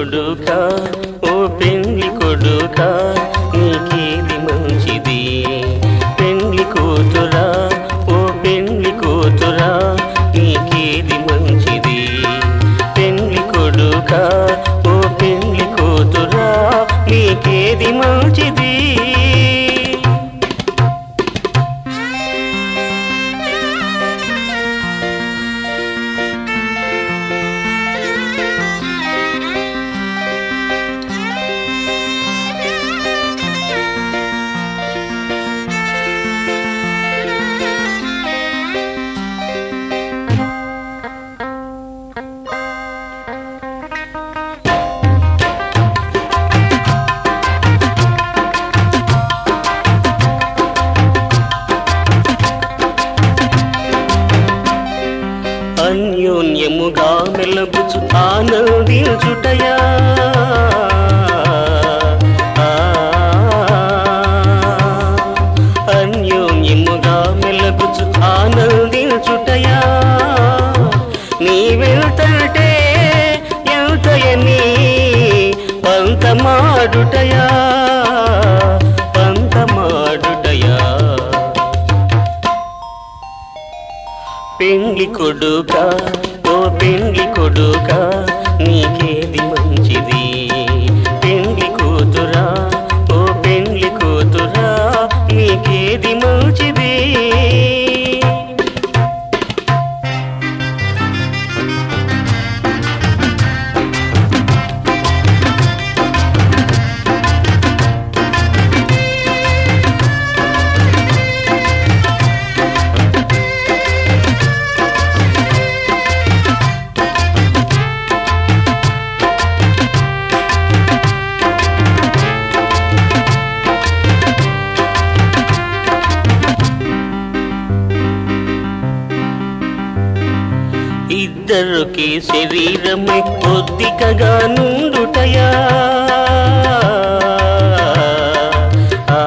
కొడుక ఓ పెండ్లి కొడుక నీకేది మంచిది పెండ్లి కూతురా ఓ పెండ్లి కూతురా నీకేది మంచిది పెండ్లి కొడుక ఓ పెండ్లి కూతురా నీకేది మంచిది అన్యోన్యముగా మెలగుచు ఆనందించుటయా ఆ, అన్యోన్యముగా మెలగుచు ఆనందించుటయా నీ వెళ్తంటే ఎంతయని పంతమాడుటయా పంతమాడుటయా పెండ్లి కొడుక ఓ పెండ్లి కొడుక నీకేది మంచిది పెండ్లి కూతురా ఓ పెండ్లి కూతురా నీకేది మంచిది ఇద్దరికి శరీరమై కొద్దికగా నుండుటయా ఆ,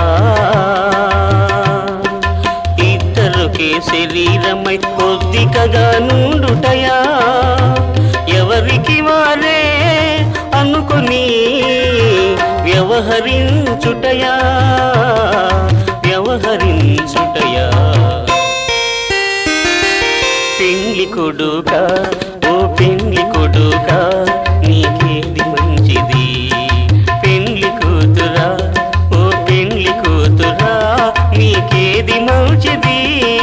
ఇద్దరికి శరీరమై కొద్దికగా నుండుటయా ఎవరికి వారే అనుకుని వ్యవహరించుటయా వ్యవహరించుటయా పెండ్లి కొడుక ఓ పెండ్లి కొడుక నీకేది మంచిది పెండ్లి కూతురా ఓ పెండ్లి కూతురా నీకేది మంచిది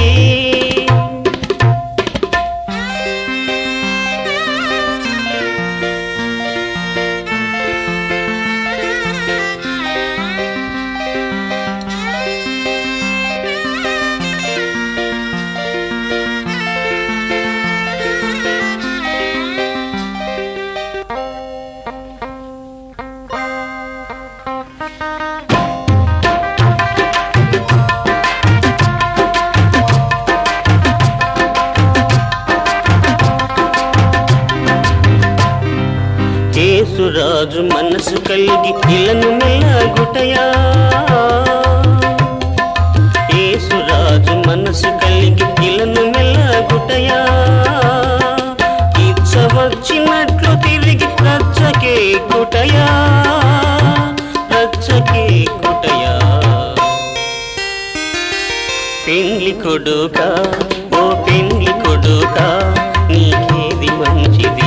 కేసురాజు మనసు కలిగి ఇలను మెల్లగుటయా కేసురాజు మనసు కలిగి ఇలను మెల్లగుటయా ఇచ్చ వచ్చినట్లు తిరిగి రచ్చకే కుటయా రచ్చకే కుటయా పెండ్లి కొడుక ఓ పెండ్లి కొడుక నీకేది మంచిది